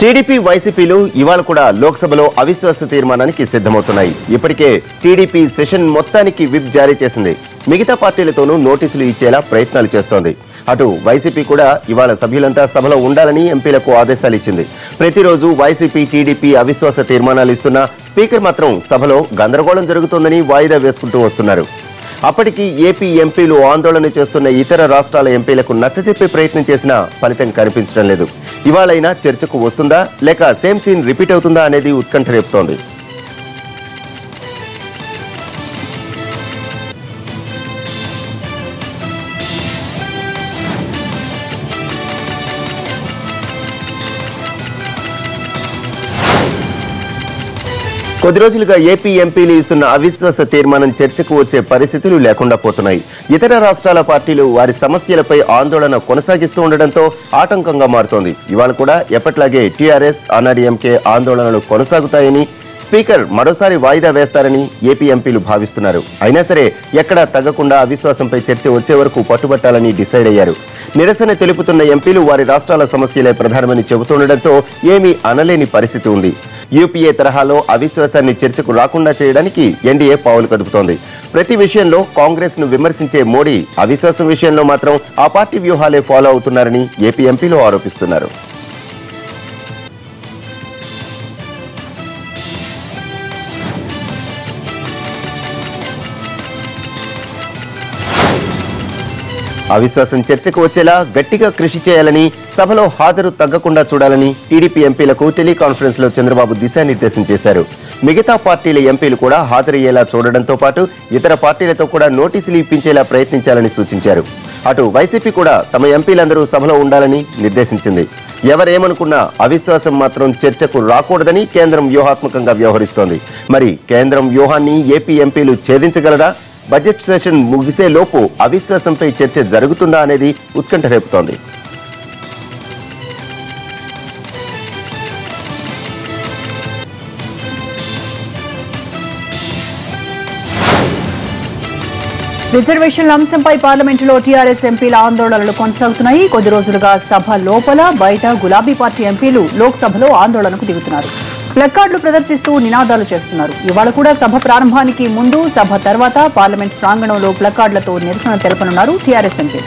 TDP వైసీపీలు ఇవాళ కూడా లోక్సభలో అవిశ్వాస తీర్మానానికి సిద్ధమవుతున్నాయి ఇప్పటికే టీడీపీ సెషన్ మొత్తానికి విప్ జారీ చేసింది మిగతా పార్టీలతోనూ నోటీసులు ఇచ్చేలా ప్రయత్నాలు చేస్తోంది అటు వైసీపీ కూడా ఇవాళ సభ్యులంతా సభలో ఉండాలని ఎంపీలకు ఆదేశాలు ఇచ్చింది ప్రతిరోజు వైసీపీ టీడీపీ అవిశ్వాస తీర్మానాలు ఇస్తున్న స్పీకర్ మాత్రం సభలో గందరగోళం జరుగుతోందని వాయిదా వేసుకుంటూ వస్తున్నారు అప్పటికి ఏపీ ఎంపీలు ఆందోళన చేస్తున్న ఇతర రాష్ట్రాల ఎంపీలకు నచ్చజెప్పే ప్రయత్నం చేసినా ఫలితం కనిపించడం లేదు ఇవాళైనా చర్చకు వస్తుందా లేక సేమ్ సీన్ రిపీట్ అవుతుందా అనేది ఉత్కంఠ రేపుతోంది కొద్ది రోజులుగా ఏపీ ఎంపీలు ఇస్తున్న అవిశ్వాస తీర్మానం చర్చకు వచ్చే పరిస్థితులు లేకుండా పోతున్నాయి ఇతర రాష్ట్రాల పార్టీలు వారి సమస్యలపై ఆందోళన కొనసాగిస్తూ ఉండడంతో ఆటంకంగా మారుతోంది ఇవాళ కూడా ఎప్పట్లాగే టీఆర్ఎస్ అన్నాడీఎంకే ఆందోళనలు కొనసాగుతాయని స్పీకర్ మరోసారి వాయిదా వేస్తారని ఏపీ ఎంపీలు భావిస్తున్నారు అయినా సరే ఎక్కడా తగ్గకుండా అవిశ్వాసంపై చర్చ వచ్చే వరకు పట్టుబట్టాలని డిసైడ్ అయ్యారు నిరసన తెలుపుతున్న ఎంపీలు వారి రాష్ట్రాల సమస్యలే ప్రధానమని చెబుతుండటంతో ఏమీ అనలేని పరిస్థితి ఉంది యూపీఏ తరహాలో అవిశ్వాసాన్ని చర్చకు రాకుండా చేయడానికి ఎన్డీఏ పావులు కదుపుతోంది ప్రతి విషయంలో కాంగ్రెస్ ను విమర్శించే మోడీ అవిశ్వాసం విషయంలో మాత్రం ఆ పార్టీ వ్యూహాలే ఫాలో అవుతున్నారని ఏపీ ఎంపీలు ఆరోపిస్తున్నారు అవిశ్వాసం చర్చకు వచ్చేలా గట్టిగా కృషి చేయాలని సభలో హాజరు తగ్గకుండా చూడాలని టీడీపీ ఎంపీలకు టెలికాన్ఫరెన్స్ లో చంద్రబాబు దిశానిర్దేశం చేశారు మిగతా పార్టీల ఎంపీలు కూడా హాజరయ్యేలా చూడడంతో పాటు ఇతర పార్టీలతో కూడా నోటీసులు ఇప్పించేలా ప్రయత్నించాలని సూచించారు అటు వైసీపీ కూడా తమ ఎంపీలందరూ సభలో ఉండాలని నిర్దేశించింది ఎవరేమనుకున్నా అవిశ్వాసం మాత్రం చర్చకు రాకూడదని కేంద్రం వ్యూహాత్మకంగా వ్యవహరిస్తోంది మరి కేంద్రం వ్యూహాన్ని ఏపీ ఎంపీలు ఛేదించగలరా బడ్జెట్ సెషన్ ముగిసే లోపు అవిశ్వాసంపై చర్చ జరుగుతుందా అనేది ఉత్కంఠ రేపుతోంది రిజర్వేషన్ల అంశంపై పార్లమెంటులో టీఆర్ఎస్ ఎంపీల ఆందోళనలు కొనసాగుతున్నాయి కొద్ది రోజులుగా సభ లోపల బయట గులాబీ పార్టీ ఎంపీలు లోక్సభలో ఆందోళనకు దిగుతున్నారు ప్లకార్డులు ప్రదర్శిస్తూ నినాదాలు చేస్తున్నారు ఇవాళ కూడా సభ ప్రారంభానికి ముందు సభ తర్వాత పార్లమెంట్ ప్రాంగణంలో ప్లకార్డులతో నిరసన తెలపనున్నారు టీఆర్ఎస్ ఎంపీలు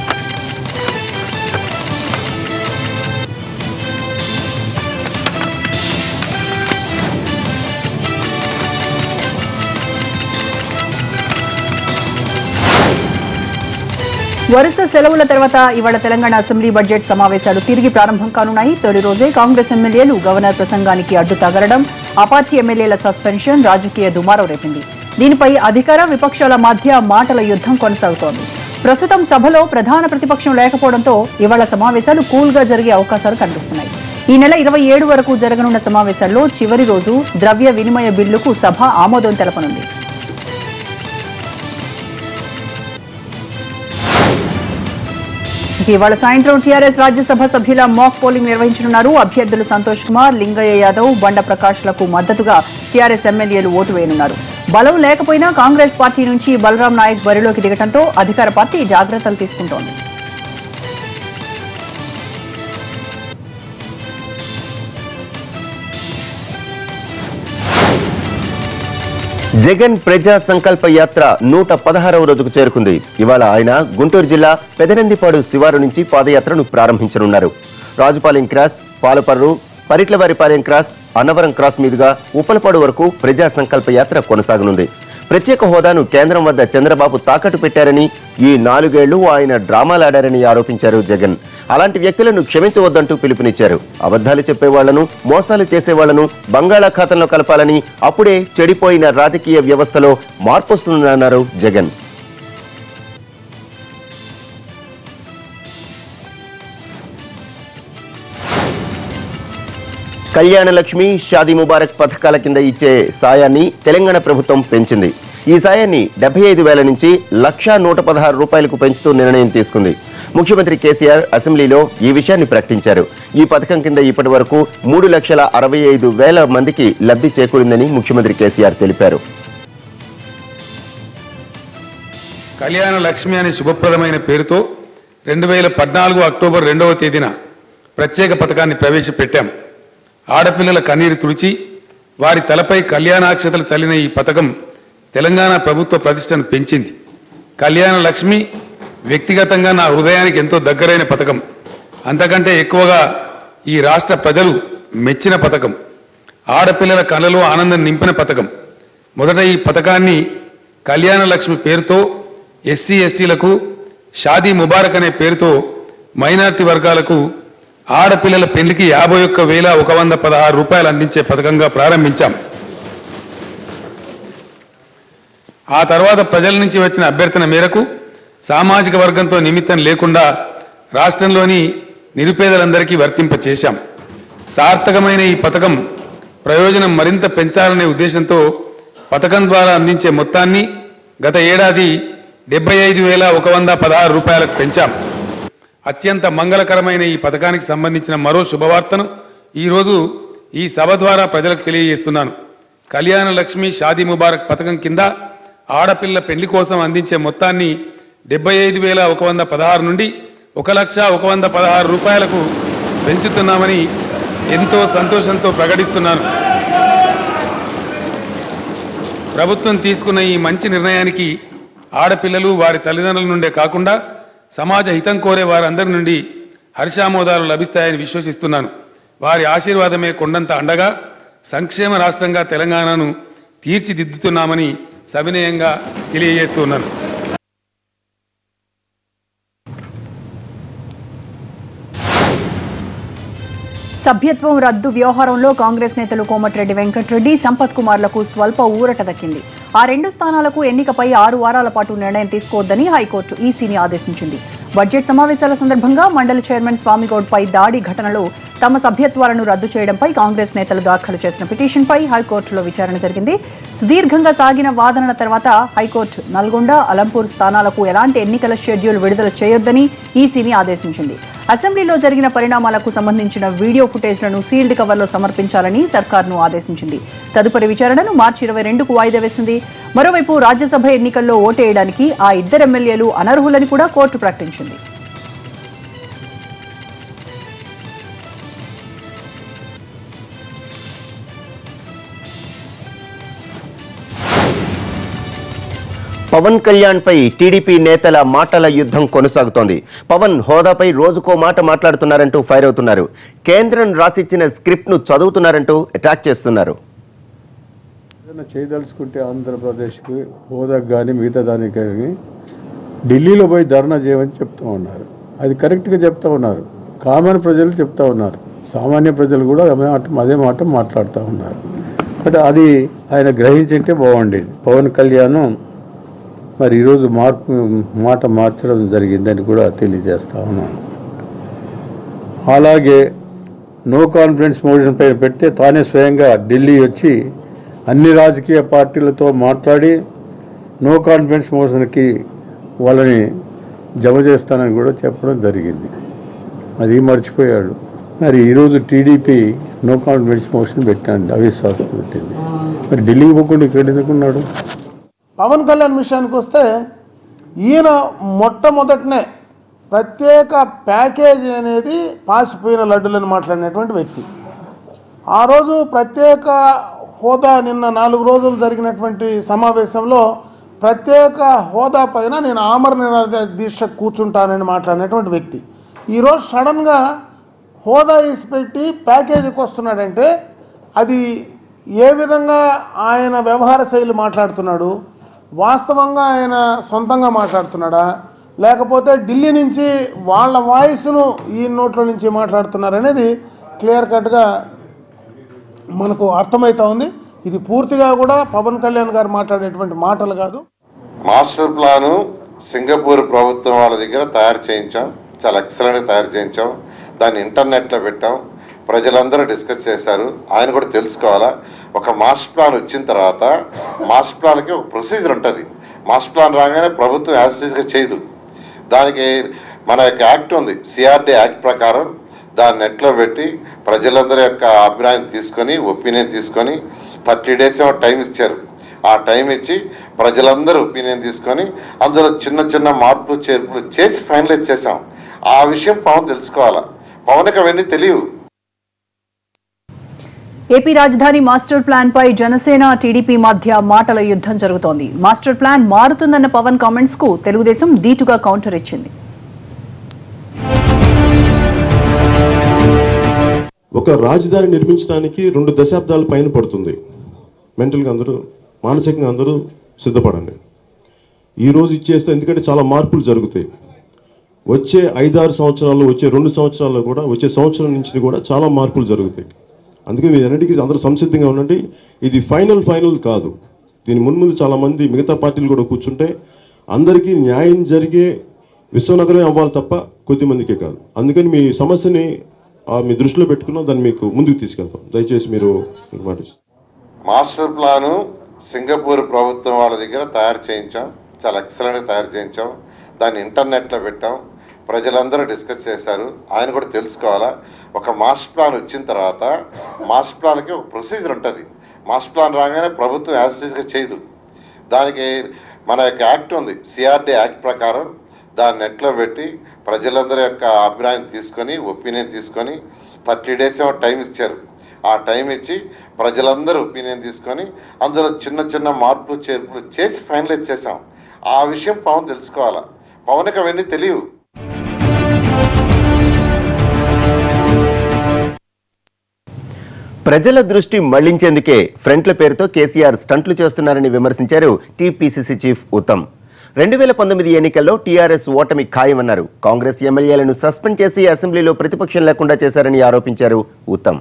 వరుస సెలవుల తర్వాత ఇవాళ తెలంగాణ అసెంబ్లీ బడ్జెట్ సమావేశాలు తిరిగి ప్రారంభం కానున్నాయి తొలి రోజే కాంగ్రెస్ ఎమ్మెల్యేలు గవర్నర్ ప్రసంగానికి అడ్డు తగలడం ఆ పార్టీ ఎమ్మెల్యేల సస్పెన్షన్ రాజకీయ దుమారం రేపింది దీనిపై అధికార విపక్షాల మధ్య మాటల యుద్ధం కొనసాగుతోంది ప్రస్తుతం సభలో ప్రధాన ప్రతిపక్షం లేకపోవడంతో ఇవాళ సమావేశాలు కూల్ గా జరిగే అవకాశాలు కనిపిస్తున్నాయి ఈ నెల ఇరవై ఏడు వరకు జరగనున్న సమావేశాల్లో చివరి రోజు ద్రవ్య వినిమయ బిల్లుకు సభ ఆమోదం తెలపనుంది ఇవాళ సాయంత్రం టీఆర్ఎస్ రాజ్యసభ సభ్యుల మాక్ పోలింగ్ నిర్వహించనున్నారు అభ్యర్థులు సంతోష్ కుమార్ లింగయ్య యాదవ్ బండ ప్రకాష్ లకు మద్దతుగా టీఆర్ఎస్ ఎమ్మెల్యేలు ఓటు వేయనున్నారు బలం లేకపోయినా కాంగ్రెస్ పార్టీ నుంచి బలరాం నాయక్ బరిలోకి దిగడంతో అధికార పార్టీ జాగ్రత్తలు తీసుకుంటోంది జగన్ ప్రజా సంకల్ప యాత్ర నూట పదహారవ రోజుకు చేరుకుంది ఇవాళ ఆయన గుంటూరు జిల్లా పెదనందిపాడు శివారు నుంచి పాదయాత్రను ప్రారంభించనున్నారు Rajupalem cross Palaparru Paritlavaripalem cross Annavaram cross మీదుగా ఉప్పలపాడు వరకు ప్రజా సంకల్ప యాత్ర కొనసాగనుంది ప్రత్యేక హోదాను కేంద్రం వద్ద చంద్రబాబు తాకట్టు పెట్టారని ఈ నాలుగేళ్లు ఆయన డ్రామాలాడారని ఆరోపించారు జగన్ అలాంటి వ్యక్తులను క్షమించవద్దంటూ పిలుపునిచ్చారు అబద్ధాలు చెప్పేవాళ్లను మోసాలు చేసేవాళ్లను బంగాళాఖాతంలో కలపాలని అప్పుడే చెడిపోయిన రాజకీయ వ్యవస్థలో మార్పు వస్తుందన్నారు జగన్ కళ్యాణ లక్ష్మి షాదీ ముబారక్ పథకాల కింద ఇచ్చే సాయాన్ని తెలంగాణ ప్రభుత్వం పెంచింది ఈ సాయాన్ని డెబ్బై ఐదు వేల నుంచి లక్షా నూట పదహారు రూపాయలకు పెంచుతూ నిర్ణయం తీసుకుంది ముఖ్యమంత్రి కేసీఆర్ అసెంబ్లీలో ఈ విషయాన్ని ప్రకటించారు ఈ పథకం కింద ఇప్పటి వరకు మూడు లక్షల అరవై ఐదు వేల మందికి లబ్ధి చేకూరిందని ముఖ్యమంత్రి కేసీఆర్ తెలిపారు కళ్యాణ లక్ష్మి అనే శుభప్రదమైన పేరుతో రెండు వేల పద్నాలుగు అక్టోబర్ రెండవ తేదీన ప్రత్యేక పథకాన్ని ప్రవేశపెట్టాం ఆడపిల్లల కన్నీరు తుడిచి వారి తలపై కళ్యాణాక్షతలు చల్లిన ఈ పథకం తెలంగాణ ప్రభుత్వ ప్రతిష్టను పెంచింది కళ్యాణ లక్ష్మి వ్యక్తిగతంగా నా హృదయానికి ఎంతో దగ్గరైన పథకం అంతకంటే ఎక్కువగా ఈ రాష్ట్ర ప్రజలు మెచ్చిన పథకం ఆడపిల్లల కళ్ళలో ఆనందం నింపిన పథకం మొదట ఈ పథకాన్ని కళ్యాణ లక్ష్మి పేరుతో ఎస్సీ ఎస్టీలకు షాదీ ముబారక్ అనే పేరుతో మైనార్టీ వర్గాలకు ఆడపిల్లల పెళ్లికి యాభై ఒక్క వేల ఒక వంద పదహారు రూపాయలు అందించే పథకంగా ప్రారంభించాం ఆ తర్వాత ప్రజల నుంచి వచ్చిన అభ్యర్థన మేరకు సామాజిక వర్గంతో నిమిత్తం లేకుండా రాష్ట్రంలోని నిరుపేదలందరికీ వర్తింప చేశాం సార్థకమైన ఈ పథకం ప్రయోజనం మరింత పెంచాలనే ఉద్దేశంతో పథకం ద్వారా అందించే మొత్తాన్ని గత ఏడాది డెబ్బై ఐదు వేల ఒక వంద పదహారు రూపాయలకు పెంచాం అత్యంత మంగళకరమైన ఈ పథకానికి సంబంధించిన మరో శుభవార్తను ఈరోజు ఈ సభ ద్వారా ప్రజలకు తెలియజేస్తున్నాను కళ్యాణ లక్ష్మి షాదీ ముబారక్ పథకం కింద ఆడపిల్ల పెళ్లి కోసం అందించే మొత్తాన్ని డెబ్బై ఐదు వేల ఒక వంద పదహారు నుండి ఒక లక్ష ఒక వంద పదహారు రూపాయలకు పెంచుతున్నామని ఎంతో సంతోషంతో ప్రకటిస్తున్నాను ప్రభుత్వం తీసుకున్న ఈ మంచి నిర్ణయానికి ఆడపిల్లలు వారి తల్లిదండ్రుల నుండే కాకుండా సమాజ హితం కోరే వారందరి నుండి హర్షామోదాలు లభిస్తాయని విశ్వసిస్తున్నాను వారి ఆశీర్వాదమే కొండంత అండగా సంక్షేమ రాష్ట్రంగా తెలంగాణను తీర్చిదిద్దుతున్నామని సవినయంగా తెలియజేస్తున్నాను సభ్యత్వం రద్దు వ్యవహారంలో కాంగ్రెస్ నేతలు కోమటిరెడ్డి వెంకటరెడ్డి సంపత్ కుమార్లకు స్వల్ప ఊరట దక్కింది ఆ రెండు స్థానాలకు ఎన్నికపై ఆరు వారాల పాటు నిర్ణయం తీసుకోవద్దని హైకోర్టు ఈసీని ఆదేశించింది బడ్జెట్ సమావేశాల సందర్భంగా మండలి చైర్మన్ స్వామిగౌడ్పై దాడి ఘటనలో తమ సభ్యత్వాలను రద్దు చేయడంపై కాంగ్రెస్ నేతలు దాఖలు చేసిన పిటిషన్పై హైకోర్టులో విచారణ జరిగింది సుదీర్ఘంగా సాగిన వాదనల తర్వాత హైకోర్టు నల్గొండ అలంపూర్ స్థానాలకు ఎలాంటి ఎన్నికల షెడ్యూల్ విడుదల చేయొద్దని ఈసీని ఆదేశించింది అసెంబ్లీలో జరిగిన పరిణామాలకు సంబంధించిన వీడియో ఫుటేజ్లను సీల్డ్ కవర్లో సమర్పించాలని సర్కార్ను ఆదేశించింది తదుపరి విచారణను మార్చి ఇరవై రెండుకు వాయిదా వేసింది మరోవైపు రాజ్యసభ ఎన్నికల్లో ఓటేయడానికి ఆ ఇద్దరు ఎమ్మెల్యేలు అనర్హులని కూడా కోర్టు ప్రకటించింది పవన్ కళ్యాణ్ పై టీడీపీ నేతల మాటల యుద్ధం కొనసాగుతోంది పవన్ హోదాపై రోజుకో మాట మాట్లాడుతున్నారంటూ ఫైర్ అవుతున్నారు కేంద్రం రాసిచ్చిన స్క్రిప్ట్ ను చదువుతున్నారంటూ అటాక్ చేస్తున్నారు ఏదైనా చేయదలుచుకుంటే ఆంధ్రప్రదేశ్కి హోదాకు కానీ మిగతా దానికి కానీ ఢిల్లీలో పోయి ధర్నా చేయమని చెప్తా ఉన్నారు అది కరెక్ట్గా చెప్తా ఉన్నారు కామన్ ప్రజలు చెప్తా ఉన్నారు సామాన్య ప్రజలు కూడా అదే మాట అదే మాట మాట్లాడుతూ ఉన్నారు బట్ అది ఆయన గ్రహించింటే బాగుండేది పవన్ కళ్యాణ్ మరి ఈరోజు మార్పు మాట మార్చడం జరిగిందని కూడా తెలియజేస్తా ఉన్నాను అలాగే నో కాన్ఫిడెన్స్ మోషన్ పైన పెడితే తానే స్వయంగా ఢిల్లీ వచ్చి అన్ని రాజకీయ పార్టీలతో మాట్లాడి నో కాన్ఫిడెన్స్ మోషన్కి వాళ్ళని జమ చేస్తానని కూడా చెప్పడం జరిగింది అది మర్చిపోయాడు మరి ఈరోజు టీడీపీ నో కాన్ఫిడెన్స్ మోషన్ పెట్టాడు అవిశ్వాసం పెట్టింది మరి ఢిల్లీకి పోకుండా ఇక్కడ ఎందుకున్నాడు పవన్ కళ్యాణ్ విషయానికి వస్తే ఈయన మొట్టమొదటనే ప్రత్యేక ప్యాకేజీ అనేది పాసిపోయిన లడ్డులను మాట్లాడినటువంటి వ్యక్తి ఆ రోజు ప్రత్యేక హోదా నిన్న నాలుగు రోజులు జరిగినటువంటి సమావేశంలో ప్రత్యేక హోదా పైన నేను ఆమర నిరాధ దీక్ష కూర్చుంటానని మాట్లాడినటువంటి వ్యక్తి ఈరోజు సడన్గా హోదా ఇసిపెట్టి ప్యాకేజీకి వస్తున్నాడంటే అది ఏ విధంగా ఆయన వ్యవహార శైలి మాట్లాడుతున్నాడు వాస్తవంగా ఆయన సొంతంగా మాట్లాడుతున్నాడా లేకపోతే ఢిల్లీ నుంచి వాళ్ళ వాయిస్ను ఈ నోట్ల నుంచి మాట్లాడుతున్నారు అనేది క్లియర్ కట్గా మనకు అర్థమవుతా ఉంది ఇది పూర్తిగా కూడా పవన్ కళ్యాణ్ గారు మాట్లాడేటువంటి మాటలు కాదు మాస్టర్ ప్లాను సింగపూర్ ప్రభుత్వం వాళ్ళ దగ్గర తయారు చేయించాం చాలా ఎక్సలెంట్గా తయారు చేయించాం దాన్ని ఇంటర్నెట్లో పెట్టాం ప్రజలందరూ డిస్కస్ చేశారు ఆయన కూడా తెలుసుకోవాలా ఒక మాస్టర్ ప్లాన్ వచ్చిన తర్వాత మాస్టర్ ప్లాన్కి ఒక ప్రొసీజర్ ఉంటుంది మాస్టర్ ప్లాన్ రాగానే ప్రభుత్వం యాజిటీస్గా చేయదు దానికి మన యొక్క యాక్ట్ ఉంది సిఆర్డి యాక్ట్ ప్రకారం దాన్ని నెట్లో పెట్టి ప్రజలందరి యొక్క అభిప్రాయం తీసుకొని ఒపీనియన్ తీసుకొని థర్టీ డేస్ ఏమో టైం ఇచ్చారు ఆ టైం ఇచ్చి ప్రజలందరూ ఒపీనియన్ తీసుకొని అందులో చిన్న చిన్న మార్పులు చేర్పులు చేసి ఫైనలైజ్ చేసాం ఆ విషయం పవన్ తెలుసుకోవాలా పవన్కి అవన్నీ తెలియవు ఏపీ రాజధాని మాస్టర్ ప్లాన్ పై జనసేన టీడీపీ మధ్య మాటల యుద్ధం జరుగుతోంది మాస్టర్ ప్లాన్ మారుతుందన్న పవన్ కామెంట్స్ కు తెలుగుదేశం ధీటుగా కౌంటర్ ఇచ్చింది ఒక రాజధాని నిర్మించడానికి రెండు దశాబ్దాల పైన పడుతుంది మెంటల్గా అందరూ మానసికంగా అందరూ సిద్ధపడండి ఈ రోజు ఇచ్చేస్తే ఎందుకంటే చాలా మార్పులు జరుగుతాయి వచ్చే ఐదారు సంవత్సరాల్లో వచ్చే రెండు సంవత్సరాల్లో కూడా వచ్చే సంవత్సరం నుంచి కూడా చాలా మార్పులు జరుగుతాయి అందుకే మీరు అన్నిటికీ అందరూ సంసిద్ధంగా ఉండండి ఇది ఫైనల్ ఫైనల్ కాదు దీని మున్ముందు చాలా మంది మిగతా పార్టీలు కూడా కూర్చుంటే అందరికీ న్యాయం జరిగే విశ్వనగరమే అవ్వాలి తప్ప కొద్దిమందికే కాదు అందుకని మీ సమస్యని ఆ, మీ దృష్టిలో పెట్టుకున్నాం దాన్ని మీకు ముందుకు తీసుకెళ్తాం దయచేసి మీరు మీకు మాట ఇస్తాను. మాస్టర్ ప్లాను సింగపూర్ ప్రభుత్వం వాళ్ళ దగ్గర తయారు చేయించాం చాలా ఎక్సలెంట్గా తయారు చేయించాం దాన్ని ఇంటర్నెట్లో పెట్టాం ప్రజలందరూ డిస్కస్ చేశారు ఆయన కూడా తెలుసుకోవాలా ఒక మాస్టర్ ప్లాన్ వచ్చిన తర్వాత మాస్టర్ ప్లాన్కి ఒక ప్రొసీజర్ ఉంటుంది మాస్టర్ ప్లాన్ రాగానే ప్రభుత్వం యాజిటీస్గా చేయదు దానికి మన యొక్క యాక్ట్ ఉంది సిఆర్డి యాక్ట్ ప్రకారం దాన్ని నెట్లో పెట్టి ప్రజలందరి యొక్క అభిప్రాయం తీసుకొని ఒపీనియన్ తీసుకొని థర్టీ డేస్ ఏమో టైం ఇచ్చారు ఆ టైం ఇచ్చి ప్రజలందరూ ఒపీనియన్ తీసుకొని అందులో చిన్న చిన్న మార్పులు చేర్పులు చేసి ఫైనలైజ్ చేసాం ఆ విషయం పవన్ తెలుసుకోవాలా పవన్కి అవన్నీ తెలియవు ప్రజల దృష్టి మళ్లించేందుకే ఫ్రంట్ల పేరుతో కేసీఆర్ స్టంట్లు చేస్తున్నారని విమర్శించారు టీపీసీసీ చీఫ్ ఉత్తమ్ రెండు వేల పంతొమ్మిది ఎన్నికల్లో టీఆర్ఎస్ ఓటమి ఖాయమన్నారు కాంగ్రెస్ ఎమ్మెల్యేలను సస్పెండ్ చేసి అసెంబ్లీలో ప్రతిపక్షం లేకుండా చేశారని ఆరోపించారు ఉత్తమ్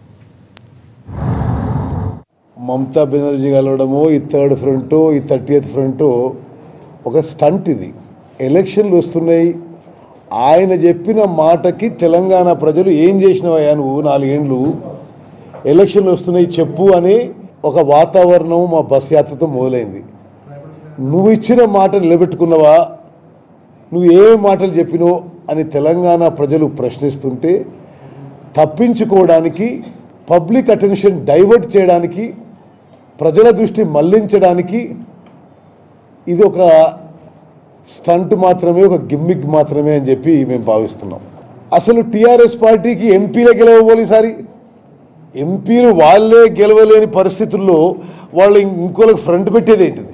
మమతా బెనర్జీ కలవడము ఈ థర్డ్ ఫ్రంట్ ఈ థర్టీ ఎయిత్ ఫ్రంట్ ఒక స్టంట్ ఇది ఎలక్షన్లు వస్తున్నాయి ఆయన చెప్పిన మాటకి తెలంగాణ ప్రజలు ఏం చేసినవయ్యా నువ్వు నాలుగేండ్లు ఎలక్షన్లు వస్తున్నాయి చెప్పు అని ఒక వాతావరణం మా బస్ యాత్రతో మొదలైంది నువ్వు ఇచ్చిన మాట నిలబెట్టుకున్నావా నువ్వు ఏ మాటలు చెప్పినో అని తెలంగాణ ప్రజలు ప్రశ్నిస్తుంటే తప్పించుకోవడానికి పబ్లిక్ అటెన్షన్ డైవర్ట్ చేయడానికి ప్రజల దృష్టి మళ్లించడానికి ఇది ఒక స్టంట్ మాత్రమే ఒక గిమ్మిక్ మాత్రమే అని చెప్పి మేము భావిస్తున్నాం అసలు టీఆర్ఎస్ పార్టీకి ఎంపీలే గెలవబోలు ఈసారి ఎంపీలు వాళ్ళే గెలవలేని పరిస్థితుల్లో వాళ్ళు ఇంకోళ్ళకి ఫ్రంట్ పెట్టేది ఏంటిది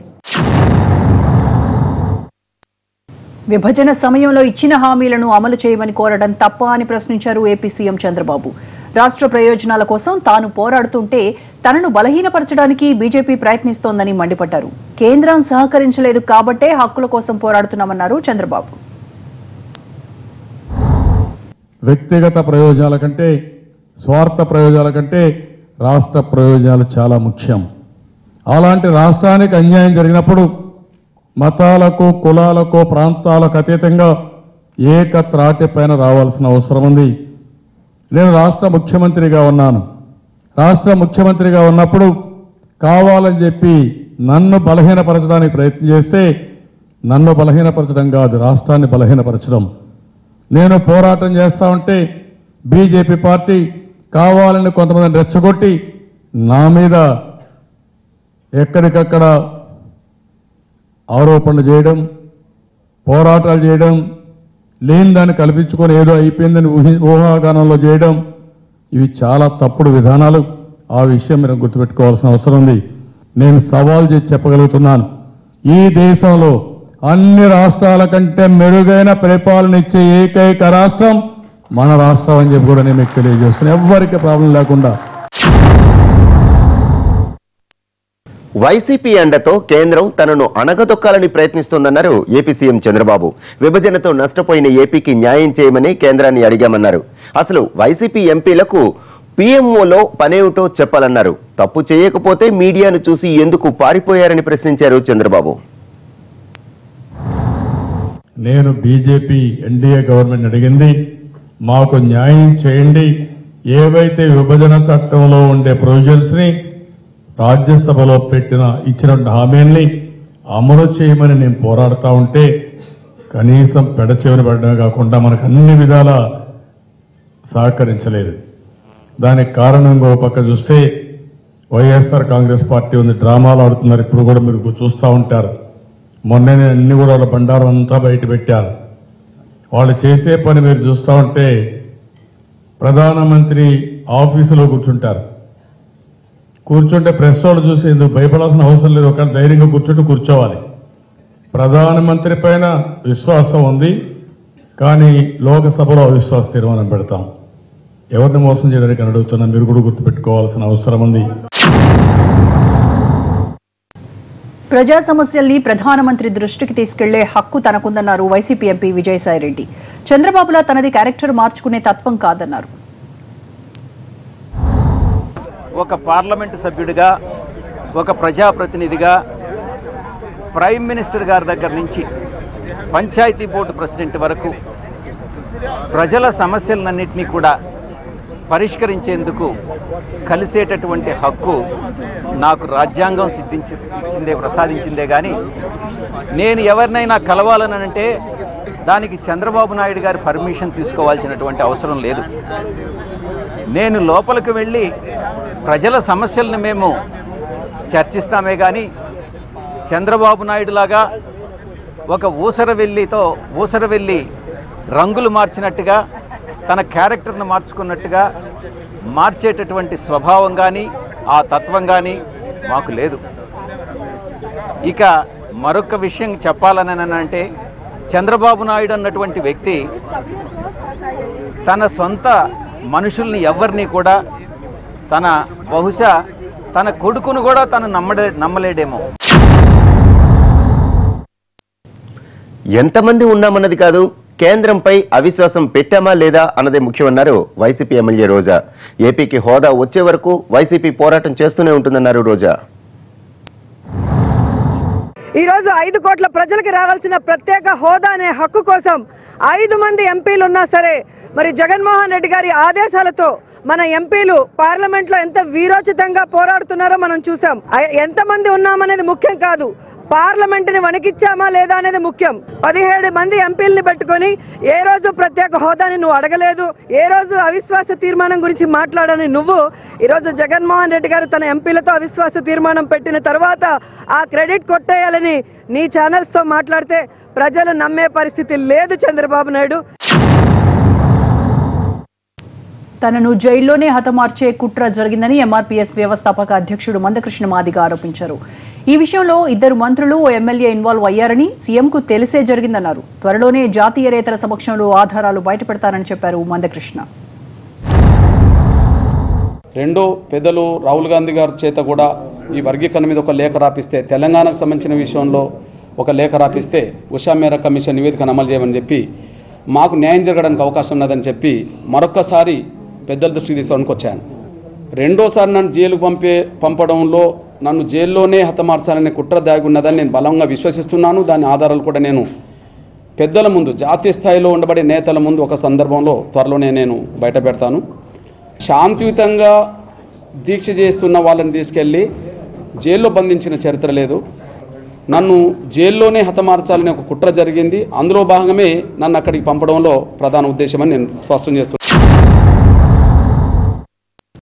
విభజన సమయంలో ఇచ్చిన హామీలను అమలు చేయమని కోరడం తప్ప అని ప్రశ్నించారు ఏపీ సీఎం చంద్రబాబు రాష్ట్ర ప్రయోజనాల కోసం తాను పోరాడుతుంటే తనను బలహీనపరచడానికి బీజేపీ ప్రయత్నిస్తోందని మండిపడ్డారు కేంద్రం సహకరించలేదు కాబట్టే హక్కుల కోసం పోరాడుతున్నామన్నారు చంద్రబాబు వ్యక్తిగత ప్రయోజనాల కంటే స్వార్థ ప్రయోజనాల కంటే రాష్ట్ర ప్రయోజనాలు చాలా ముఖ్యం అలాంటి రాష్ట్రానికి అన్యాయం జరిగినప్పుడు మతాలకు కులాలకు ప్రాంతాలకు అతీతంగా ఏక త్రాటి పైన రావాల్సిన అవసరం ఉంది నేను రాష్ట్ర ముఖ్యమంత్రిగా ఉన్నాను రాష్ట్ర ముఖ్యమంత్రిగా ఉన్నప్పుడు కావాలని చెప్పి నన్ను బలహీనపరచడానికి ప్రయత్నం చేస్తే నన్ను బలహీనపరచడం కాదు రాష్ట్రాన్ని బలహీనపరచడం నేను పోరాటం చేస్తా ఉంటే బీజేపీ పార్టీ కావాలని కొంతమందిని రెచ్చగొట్టి నా మీద ఎక్కడికక్కడ ఆరోపణలు చేయడం పోరాటాలు చేయడం లేని దాన్ని కల్పించుకొని ఏదో అయిపోయిందని ఊహి ఊహాగానంలో చేయడం ఇవి చాలా తప్పుడు విధానాలు ఆ విషయం మీరు గుర్తుపెట్టుకోవాల్సిన అవసరం ఉంది నేను సవాల్ చేసి చెప్పగలుగుతున్నాను ఈ దేశంలో అన్ని రాష్ట్రాల కంటే మెరుగైన పరిపాలన ఇచ్చే ఏకైక రాష్ట్రం మన రాష్ట్రం అని చెప్పి కూడా నేను మీకు తెలియజేస్తున్నాను ఎవ్వరికి ప్రాబ్లం లేకుండా వైసీపీ అండతో కేంద్రం తనను అణగదొక్కాలని ప్రయత్నిస్తోందన్నారు ఏపీ సీఎం చంద్రబాబు విభజనతో నష్టపోయిన ఏపీకి న్యాయం చేయమని కేంద్రాన్ని అడిగామన్నారు అసలు వైసీపీ ఎంపీలకు పీఎంఓలో పనేమిటో చెప్పాలన్నారు తప్పు చేయకపోతే మీడియాను చూసి ఎందుకు పారిపోయారని ప్రశ్నించారు చంద్రబాబు నేను బీజేపీ ఎన్డీఏ గవర్నమెంట్ అడిగింది మాకు న్యాయం చేయండి ఏవైతే విభజన చట్టంలో ఉండే ప్రొవిజన్స్ ని రాజ్యసభలో పెట్టిన ఇచ్చిన హామీల్ని అమలు చేయమని నేను పోరాడుతా ఉంటే కనీసం పెడచెవిన పడడమే కాకుండా మనకు అన్ని విధాల సహకరించలేదు దానికి కారణంగా ఒక పక్క చూస్తే వైఎస్ఆర్ కాంగ్రెస్ పార్టీ ఉంది డ్రామాలు ఆడుతున్నారు ఇప్పుడు కూడా మీరు చూస్తూ ఉంటారు మొన్ననే అన్ని కూడా వాళ్ళ బండారం అంతా బయట పెట్టారు వాళ్ళు చేసే పని మీరు చూస్తూ ఉంటే ప్రధానమంత్రి ఆఫీసులో కూర్చుంటారు కూర్చుంటే ప్రెస్ వాళ్ళు చూసి ఎందుకు భయపడాల్సిన అవసరం లేదు ఒక ధైర్యంగా కూర్చుంటే కూర్చోవాలి ప్రధానమంత్రి పైన విశ్వాసం ఉంది కానీ లోకసభలో అవిశ్వాస తీర్మానం పెడతాం ఎవరిని మోసం చేయడానికి అని అడుగుతున్నా మీరు కూడా గుర్తుపెట్టుకోవాల్సిన అవసరం ఉంది ప్రజా సమస్యల్ని ప్రధానమంత్రి దృష్టికి తీసుకెళ్లే హక్కు తనకుందన్నారు వైసీపీ ఎంపీ విజయసాయిరెడ్డి చంద్రబాబులా తనది క్యారెక్టర్ మార్చుకునే తత్వం కాదన్నారు ఒక పార్లమెంటు సభ్యుడిగా ఒక ప్రజాప్రతినిధిగా ప్రైమ్ మినిస్టర్ గారి దగ్గర నుంచి పంచాయతీ బోర్డు ప్రెసిడెంట్ వరకు ప్రజల సమస్యలన్నింటినీ కూడా పరిష్కరించేందుకు కలిసేటటువంటి హక్కు నాకు రాజ్యాంగం సిద్ధించి ఇచ్చిందే ప్రసాదించిందే కానీ నేను ఎవరినైనా కలవాలనంటే దానికి చంద్రబాబు నాయుడు గారి పర్మిషన్ తీసుకోవాల్సినటువంటి అవసరం లేదు నేను లోపలికి వెళ్ళి ప్రజల సమస్యలను మేము చర్చిస్తామే కానీ చంద్రబాబు నాయుడు లాగా ఒక ఊసరవెల్లితో ఊసరవెల్లి రంగులు మార్చినట్టుగా తన క్యారెక్టర్ను మార్చుకున్నట్టుగా మార్చేటటువంటి స్వభావం కానీ ఆ తత్వం కానీ మాకు లేదు ఇక మరొక విషయం చెప్పాలని అంటే చంద్రబాబు నాయుడు అన్నటువంటి వ్యక్తి తన సొంత మనుషుల్ని ఎవరిని కూడా తన బహుశా తన కొడుకును కూడా తను నమ్మడే నమ్మలేడేమో ఎంతమంది ఉన్నామన్నది కాదు కేంద్రంపై అవిశ్వాసం పెట్టామా లేదా అన్నదే ముఖ్యమన్నారు వైసీపీ ఎమ్మెల్యే రోజా ఏపీకి హోదా వచ్చే వరకు వైసీపీ పోరాటం చేస్తూనే ఉంటుందన్నారు రోజా ఈ రోజు ఐదు కోట్ల ప్రజలకు రావాల్సిన ప్రత్యేక హోదా అనే హక్కు కోసం ఐదు మంది ఎంపీలు ఉన్నా సరే మరి జగన్మోహన్ రెడ్డి గారి ఆదేశాలతో మన ఎంపీలు పార్లమెంట్ లో ఎంత వీరోచితంగా పోరాడుతున్నారో మనం చూసాం ఐ- ఎంతమంది ఉన్నామనేది ముఖ్యం కాదు పార్లమెంట్ ని వణికిచ్చామా లేదా అనేది ముఖ్యం పదిహేడు మంది ఎంపీల్ని పెట్టుకొని ఏ రోజు ప్రత్యేక హోదాని నువ్వు అడగలేదు ఏ రోజు అవిశ్వాస తీర్మానం గురించి మాట్లాడని నువ్వు ఈరోజు జగన్మోహన్ రెడ్డి గారు తన ఎంపీలతో అవిశ్వాస తీర్మానం పెట్టిన తర్వాత ఆ క్రెడిట్ కొట్టేయాలని నీ ఛానల్స్ తో మాట్లాడితే ప్రజలు నమ్మే పరిస్థితి లేదు చంద్రబాబు నాయుడు తనను జైల్లోనే హతమార్చే కుట్ర జరిగిందని ఎంఆర్పీఎస్ వ్యవస్థాపక అధ్యక్షుడు మందకృష్ణ మాదిగ ఆరోపించారు ఈ విషయంలో ఇద్దరు మంత్రులు ఓ ఎమ్మెల్యే ఇన్వాల్వ్ అయ్యారని సీఎంకు తెలిసే జరిగిందన్నారు త్వరలోనే జాతీయ రేతల సమక్షంలో ఆధారాలు బయటపెడతారని చెప్పారు మందకృష్ణ రెండో పెద్దలు రాహుల్ గాంధీ గారి చేత కూడా ఈ వర్గీకరణ మీద ఒక లేఖ రాపిస్తే తెలంగాణకు సంబంధించిన విషయంలో ఒక లేఖ రాపిస్తే ఉషా మేర కమిషన్ నివేదికను అమలు చేయమని చెప్పి మాకు న్యాయం జరగడానికి అవకాశం ఉన్నదని చెప్పి మరొక్కసారి పెద్దల దృష్టికి తీసుకోవడానికి వచ్చాను రెండోసారి నన్ను జైలుకు పంపే పంపడంలో నన్ను జైల్లోనే హతమార్చాలనే కుట్ర దాగి ఉన్నదని నేను బలంగా విశ్వసిస్తున్నాను దాని ఆధారాలు కూడా నేను పెద్దల ముందు జాతీయ స్థాయిలో ఉండబడే నేతల ముందు ఒక సందర్భంలో త్వరలోనే నేను బయట పెడతాను శాంతియుతంగా దీక్ష చేస్తున్న వాళ్ళని తీసుకెళ్ళి జైల్లో బంధించిన చరిత్ర లేదు నన్ను జైల్లోనే హతమార్చాలనే ఒక కుట్ర జరిగింది అందులో భాగమే నన్ను అక్కడికి పంపడంలో ప్రధాన ఉద్దేశమని నేను స్పష్టం చేస్తున్నాను